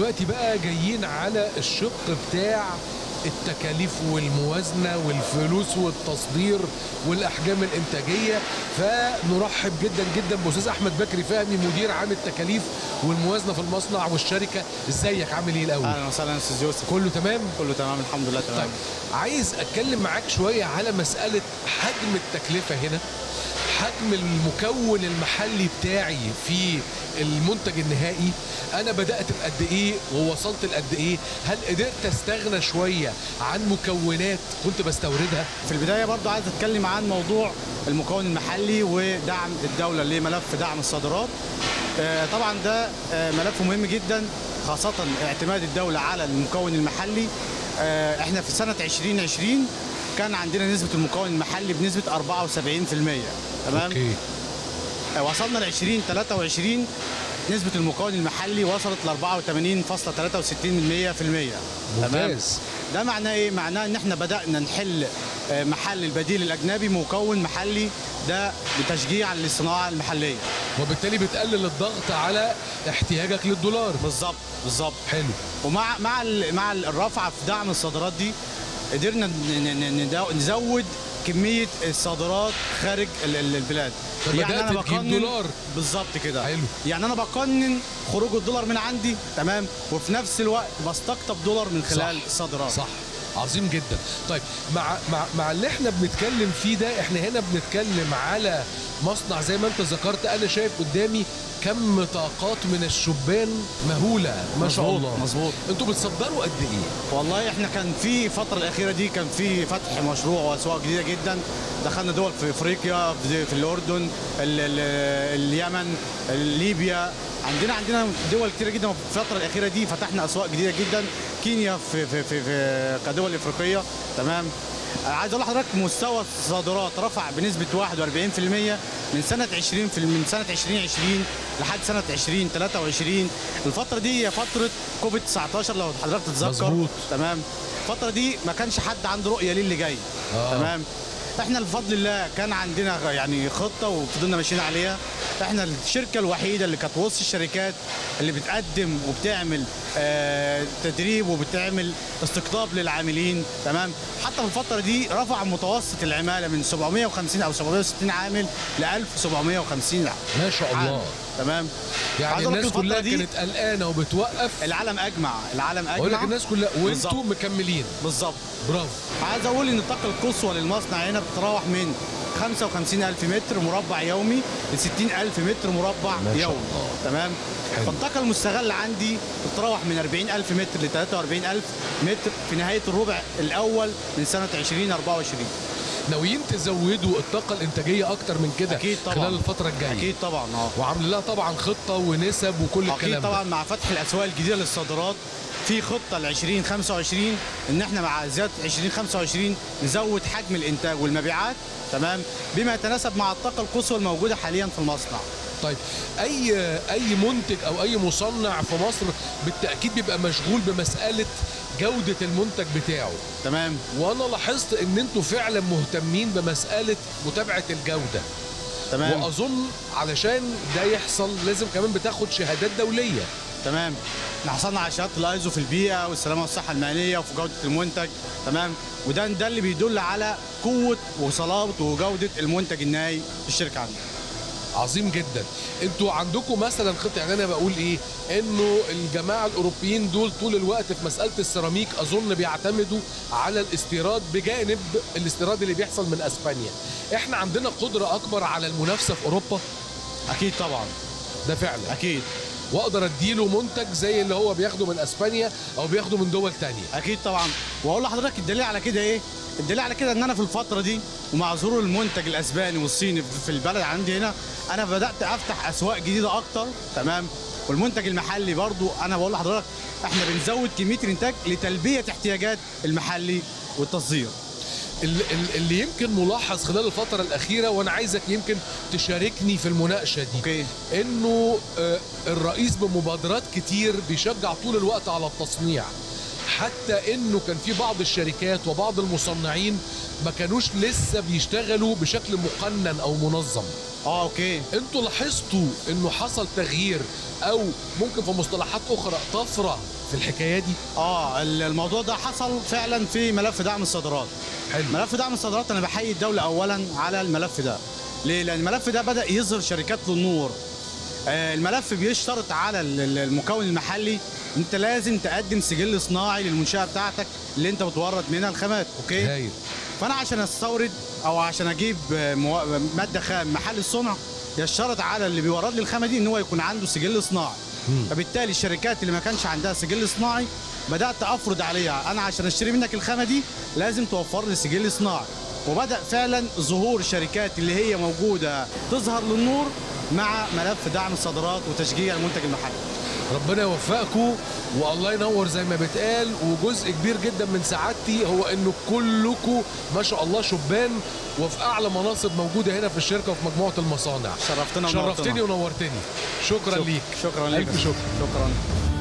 دلوقتي بقى جايين على الشق بتاع التكاليف والموازنه والفلوس والتصدير والاحجام الانتاجيه فنرحب جدا جدا باستاذ احمد بكري فهمي مدير عام التكاليف والموازنه في المصنع والشركه ازيك عامل ايه الاول اهلا وسهلا استاذ يوسف كله تمام كله تمام الحمد لله تمام طيب عايز اتكلم معاك شويه على مساله حجم التكلفه هنا حجم المكون المحلي بتاعي في المنتج النهائي انا بدات بقد ايه ووصلت لقد ايه هل قدرت استغنى شويه عن مكونات كنت بستوردها في البدايه برضو عايز اتكلم عن موضوع المكون المحلي ودعم الدوله لملف دعم الصادرات آه، طبعا ده آه، ملف مهم جدا خاصه اعتماد الدوله على المكون المحلي آه، احنا في سنه 2020 كان عندنا نسبه المكون المحلي بنسبه 74% تمام اوكي وصلنا ل 2023 نسبة المكون المحلي وصلت ل 84.63% ممتاز ده معناه ايه؟ معناه ان احنا بدأنا نحل آه، محل البديل الاجنبي مكون محلي ده بتشجيع للصناعة المحلية وبالتالي بتقلل الضغط على احتياجك للدولار بالظبط بالظبط حلو ومع مع ال- مع الرفعة في دعم الصادرات دي قدرنا ن- ن- ن- نزود كمية الصادرات خارج ال- ال- البلاد فبدأت تجيب دولار. بالظبط كده حلو. يعني انا بقنن خروج الدولار من عندي تمام وفي نفس الوقت بستقطب دولار من خلال صح. الصادرات صح عظيم جدا طيب مع مع مع اللي احنا بنتكلم فيه ده احنا هنا بنتكلم على مصنع زي ما انت ذكرت انا شايف قدامي كم طاقات من الشبان مهوله ما شاء مظبوط، الله مظبوط. انتوا بتصدروا قد ايه والله احنا كان في الفترة الأخيرة دي كان في فتح مشروع وأسواق جديدة جدا دخلنا دول في افريقيا في في الاردن ال ال اليمن ليبيا عندنا عندنا دول كتيره جدا في الفتره الاخيره دي فتحنا اسواق جديده جدا كينيا في في في, في كدول افريقيه تمام عايز اقول لحضرتك مستوى الصادرات رفع بنسبه 41% من سنه 20 في من سنه 2020 لحد سنه 2023 الفتره دي هي فتره كوفيد 19 لو حضرتك تتذكر مظبوط. تمام الفتره دي ما كانش حد عنده رؤيه للي جاي آه. تمام احنا بفضل الله كان عندنا يعني خطه وفضلنا ماشيين عليها احنا الشركه الوحيده اللي كانت وسط الشركات اللي بتقدم وبتعمل آه تدريب وبتعمل استقطاب للعاملين تمام حتى في الفتره دي رفع متوسط العماله من 750 او 760 عامل ل 1750 ما شاء عامل. الله تمام يعني عايز أقول لك الناس كلها الفترة دي كانت قلقانه وبتوقف العالم اجمع العالم اجمع اقول لك الناس كلها بالظبط. وانتوا مكملين بالظبط برافو عايز اقول ان الطاقه القصوى للمصنع هنا بتتراوح من 55000 متر مربع يومي ل 60000 متر مربع ما شاء يومي الله. تمام حلو. فالطاقه المستغله عندي بتتراوح من 40000 متر ل 43000 متر في نهايه الربع الاول من سنه 2024 ناويين تزودوا الطاقه الانتاجيه اكتر من كده اكيد طبعا خلال الفتره الجايه اكيد طبعا اه وعامل لها طبعا خطه ونسب وكل الكلام اكيد ده. طبعا مع فتح الاسواق الجديده للصادرات في خطه ل 2025 ان احنا مع زياده 2025 نزود حجم الانتاج والمبيعات تمام بما يتناسب مع الطاقه القصوى الموجوده حاليا في المصنع طيب اي اي منتج او اي مصنع في مصر بالتاكيد بيبقى مشغول بمساله جوده المنتج بتاعه تمام وانا لاحظت ان انتوا فعلا مهتمين بمساله متابعه الجوده تمام واظن علشان ده يحصل لازم كمان بتاخد شهادات دوليه تمام احنا حصلنا على شهاده الايزو في البيئه والسلامه والصحه المهنيه وفي جوده المنتج تمام وده ده اللي بيدل على قوه وصلابه وجوده المنتج النهائي في الشركه عندنا عظيم جدا انتوا عندكم مثلا خطه يعني انا بقول ايه انه الجماعه الاوروبيين دول طول الوقت في مساله السيراميك اظن بيعتمدوا على الاستيراد بجانب الاستيراد اللي بيحصل من اسبانيا احنا عندنا قدره اكبر على المنافسه في اوروبا اكيد طبعا ده فعلا اكيد واقدر اديله منتج زي اللي هو بياخده من اسبانيا او بياخده من دول تانية اكيد طبعا واقول لحضرتك الدليل على كده ايه الدليل على كده ان انا في الفتره دي ومع ظهور المنتج الاسباني والصيني في البلد عندي هنا انا بدات افتح اسواق جديده اكتر تمام والمنتج المحلي برضو انا بقول لحضرتك احنا بنزود كميه الانتاج لتلبيه احتياجات المحلي والتصدير ال- ال- اللي يمكن ملاحظ خلال الفترة الأخيرة وأنا عايزك يمكن تشاركني في المناقشة دي اوكي إنه آه، الرئيس بمبادرات كتير بيشجع طول الوقت على التصنيع حتى انه كان في بعض الشركات وبعض المصنعين ما كانوش لسه بيشتغلوا بشكل مقنن او منظم اه اوكي انتوا لاحظتوا انه حصل تغيير او ممكن في مصطلحات اخرى طفره في الحكايه دي اه ال- الموضوع ده حصل فعلا في ملف دعم الصادرات حلو ملف دعم الصادرات انا بحيي الدوله اولا على الملف ده ليه لان الملف ده بدا يظهر شركات للنور آه، الملف بيشترط على ال- ال- المكون المحلي انت لازم تقدم سجل صناعي للمنشاه بتاعتك اللي انت بتورد منها الخامات اوكي هايل فانا عشان استورد او عشان اجيب آه، موا- ماده خام محل الصنع يشترط على اللي بيورد لي الخامه دي ان هو يكون عنده سجل صناعي فبالتالي الشركات اللي ما كانش عندها سجل صناعي بدات افرض عليها انا عشان اشتري منك الخامه دي لازم توفر لي سجل صناعي وبدا فعلا ظهور شركات اللي هي موجوده تظهر للنور مع ملف دعم الصادرات وتشجيع المنتج المحلي ربنا يوفقكم والله ينور زي ما بتقال وجزء كبير جدا من سعادتي هو انه كلكم ما شاء الله شبان وفي اعلى مناصب موجوده هنا في الشركه وفي مجموعه المصانع شرفتنا شرفتني ونورتني شكرا شك- ليك شكرا ليك الف شكر شكرا